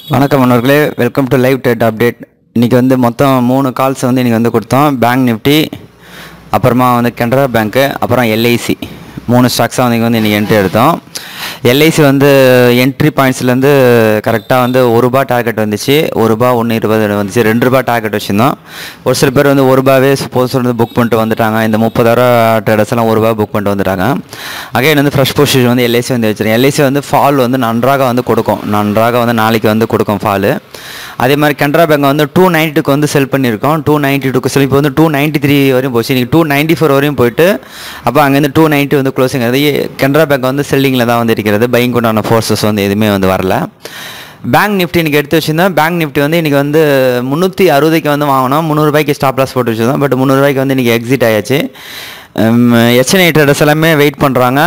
வணக்கம் நண்பர்களே welcome to live date update இன்றைக்கி வந்து மொத்தம் மூணு கால்ஸ் வந்து இன்றைக்கி வந்து கொடுத்தோம் பேங்க் நிஃப்டி அப்புறமா வந்து கனரா பேங்க்கு அப்புறம் எல்ஐசி மூணு ஸ்டாக்ஸாக வந்து இங்கே வந்து இன்றைக்கி என்ட்ரி எடுத்தோம் எல்ஐசி வந்து என்ட்ரி பாயிண்ட்ஸ்லேருந்து கரெக்டாக வந்து ஒரு ரூபா டார்கெட் வந்துச்சு ஒரு ரூபா ஒன்று இருபது வந்துச்சு ரெண்டு ரூபா டார்கெட் வச்சுருந்தோம் ஒரு சில பேர் வந்து ஒரு ரூபாவே சப்போஸ் வந்து புக் பண்ணிட்டு வந்துட்டாங்க இந்த முப்பதாயிரம் ட்ரேடர்ஸ் எல்லாம் ஒரு ரூபா புக் பண்ணிட்டு வந்துட்டாங்க அகைன் வந்து ஃப்ரெஷ் பொசிஷன் வந்து எல்ஐசி வந்து வச்சிருக்கேன் எல்ஐசி வந்து ஃபால் வந்து நன்றாக வந்து கொடுக்கும் நன்றாக வந்து நாளைக்கு வந்து கொடுக்கும் ஃபால் அதே மாதிரி கனரா பேங்க் வந்து டூ நைன்டி டூக்கு வந்து செல் பண்ணியிருக்கோம் டூ நைன்ட்டி டூக்கு செல் இப்போ வந்து டூ நைன்ட்டி த்ரீ வரையும் போச்சு இன்றைக்கி டூ நைன்ட்டி ஃபோர் வரையும் போயிட்டு அப்போ அங்கேருந்து டூ நைன்ட்டி வந்து க்ளோசிங் ஆகுது கனரா பேங்க் வந்து செல்லிங்கில் தான் வந்து இருக்கிறது பையிங் உண்டான ஃபோர்ஸஸ் வந்து எதுவுமே வந்து வரல பேங்க் நிஃப்டி இன்றைக்கி எடுத்து வச்சிருந்தேன் பேங்க் நிஃப்டி வந்து இன்றைக்கி வந்து முந்நூற்றி அறுபதுக்கு வந்து வாங்கினோம் முந்நூறுபாய்க்கு ஸ்டாப் லாஸ் போட்டு வச்சுருந்தோம் பட் முந்நூறுபாய்க்கு வந்து இன்றைக்கி எக்ஸிட் ஆயாச்சு ஹெச்என்ஐ ட்ரேடர்ஸ் எல்லாமே வெயிட் பண்ணுறாங்க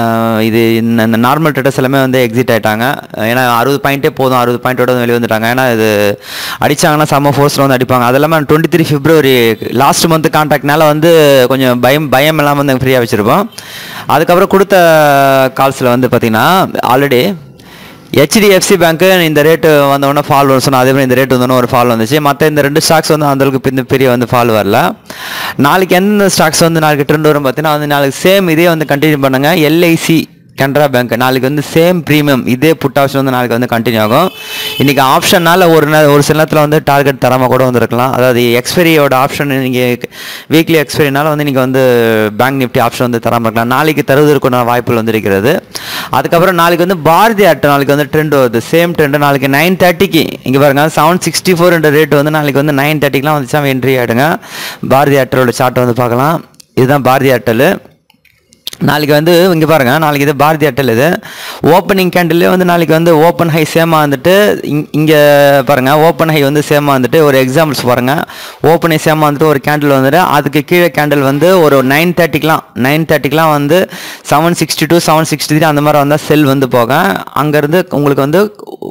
இது இந்த இந்த நார்மல் ட்ரேடர்ஸ் எல்லாமே வந்து எக்ஸிட் ஆகிட்டாங்க ஏன்னா அறுபது பாயிண்ட்டே போதும் அறுபது பாயிண்ட்டோட வெளியே வந்துட்டாங்க ஏன்னா இது அடித்தாங்கன்னா செம்ம ஃபோர்ஸில் வந்து அடிப்பாங்க அது இல்லாமல் twenty three February last month கான்டாக்ட்னால வந்து கொஞ்சம் பயம் பயம் இல்லாமல் வந்து ஃப்ரீயாக வச்சுருப்போம் அதுக்கப்புறம் கொடுத்த கால்ஸில் வந்து பார்த்திங்கன்னா ஆல்ரெடி ஹெச்டிஎஃப்சி பேங்க்கு இந்த ரேட்டு வந்தோடனே ஃபால் வரும் சொன்னால் அதே மாதிரி இந்த ரேட் வந்தோடனே ஒரு ஃபால் வந்துச்சு மற்ற இந்த ரெண்டு ஸ்டாக்ஸ் வந்து அந்தளவுக்கு பின்ன பெரிய வந்து ஃபால் வரல நாளைக்கு எந்த ஸ்டாக்ஸ் வந்து நாளைக்கு ட்ரெண்ட் வரும் பார்த்தீங்கன்னா வந்து நாளைக்கு சேம் இதே வந்து கண்டினியூ பண்ணுங்கள் எல்ஐசி கனரா பேங்க் நாளைக்கு வந்து சேம் ப்ரீமியம் இதே புட் ஆப்ஷன் வந்து நாளைக்கு வந்து கண்டினியூ ஆகும் இன்றைக்கி ஆப்ஷனால் ஒரு நே ஒரு சில நேரத்தில் வந்து டார்கெட் தராமல் கூட வந்துருக்கலாம் அதாவது எக்ஸ்பைரியோட ஆப்ஷன் நீங்கள் வீக்லி எக்ஸ்பைரினால வந்து நீங்கள் வந்து பேங்க் நிஃப்டி ஆப்ஷன் வந்து தராமல் இருக்கலாம் நாளைக்கு தருவதற்கான வாய்ப்புகள் வந்து இருக்கிறது அதுக்கப்புறம் நாளைக்கு வந்து பாரதி ஆட்டோ நாளைக்கு வந்து ட்ரெண்ட் வருது சேம் ட்ரெண்டு நாளைக்கு நைன் தேர்ட்டிக்கு இங்கே பாருங்க செவன் சிக்ஸ்டி ஃபோர் என்ற ரேட் வந்து நாளைக்கு வந்து நைன் தேர்ட்டிக்கெலாம் வந்துச்சா என்ட்ரி ஆகிடுங்க பாரதி ஆட்டோட சார்ட்டை வந்து பார்க்கலாம் இதுதான் பாரதி ஆட்டல் நாளைக்கு வந்து இங்கே பாருங்கள் நாளைக்கு இது பாரதி அட்டல் இது ஓப்பனிங் கேண்டில்லே வந்து நாளைக்கு வந்து ஓப்பன் ஹை சேமாக வந்துட்டு இங் இங்கே பாருங்கள் ஓப்பன் ஹை வந்து சேமாக வந்துட்டு ஒரு எக்ஸாம்பிள்ஸ் பாருங்கள் ஓப்பன் ஹை சேமாக வந்துட்டு ஒரு கேண்டில் வந்துட்டு அதுக்கு கீழே கேண்டில் வந்து ஒரு நைன் தேர்ட்டிக்கெலாம் நைன் தேர்ட்டிக்கெலாம் வந்து seven sixty two seven sixty three அந்த மாதிரி வந்தால் செல் வந்து போக அங்கேருந்து உங்களுக்கு வந்து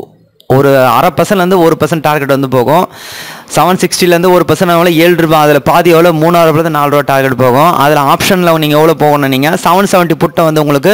ஒரு அரை பர்சன்ட்லேருந்து ஒரு பர்சன்ட் டார்கெட் வந்து போகும் செவன் சிக்ஸ்டிலேருந்து ஒரு பர்சன்ட் எவ்வளோ ஏழு ரூபா அதில் பாதி எவ்வளோ மூணாயிரம் ரூபாய் நாலு ரூபா டார்கெட் போகும் அதில் ஆப்ஷனில் நீங்கள் எவ்வளோ போகணும் நீங்கள் செவன் செவன்ட்டி புட்டை வந்து உங்களுக்கு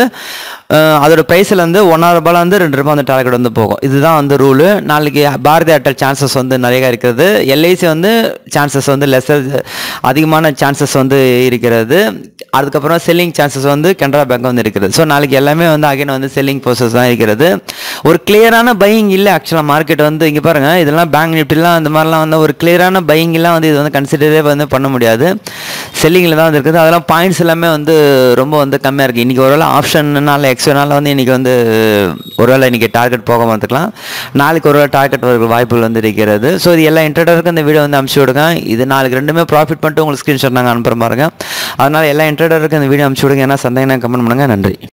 அதோட ப்ரைஸில் வந்து ஒன்றாயிரம் ரூபாயிலேருந்து ரெண்டு ரூபா வந்து டார்கெட் வந்து போகும் இதுதான் வந்து ரூலு நாளைக்கு பாரதி ஏர்டெல் சான்சஸ் வந்து நிறைய இருக்கிறது எல்ஐசி வந்து சான்சஸ் வந்து லெஸர் அதிகமான சான்சஸ் வந்து இருக்கிறது அதுக்கப்புறம் செல்லிங் சான்சஸ் வந்து கனரா பேங்க் வந்து இருக்கிறது ஸோ நாளைக்கு எல்லாமே வந்து அகைன் வந்து செல்லிங் ப்ரோசஸ் தான் இருக்கிறது ஒரு கிளியரான பையிங் இல்லை ஆக்சுவலாக மார்க்கெட் வந்து இங்கே பாருங்கள் இதெல்லாம் பேங்க் நிஃப்டிலாம் இந்த மாதிரிலாம் வந்து ஒரு கிளியரான பையிங்லாம் வந்து இது வந்து கன்சிடரே வந்து பண்ண முடியாது செல்லிங்கில் தான் வந்து இருக்குது அதெல்லாம் பாயிண்ட்ஸ் எல்லாமே வந்து ரொம்ப வந்து கம்மியாக இருக்குது இன்றைக்கி ஒருவேளை ஆப்ஷன்னால எக்ஸ்ட்ரானால வந்து இன்றைக்கி வந்து ஒருவேளை இன்றைக்கி டார்கெட் போக வந்துக்கலாம் நாளைக்கு ஒருவேளை டார்கெட் வர வாய்ப்புகள் வந்து இருக்கிறது ஸோ இது எல்லா இன்ட்ரடருக்கும் இந்த வீடியோ வந்து அனுப்பிச்சி விடுங்க இது நாளைக்கு ரெண்டுமே ப்ராஃபிட் பண்ணிட்டு உங்களுக்கு ஸ்க்ரீன்ஷாட் நாங்கள் அனுப்புகிற பாருங்க அதனால் எல்லா இன்ட்ரடருக்கும் இந்த வீடியோ அனுப்பிச்சி விடுங்க ஏன்னா சந்தேகம் கமெண்ட் பண்ணுங்கள் நன்றி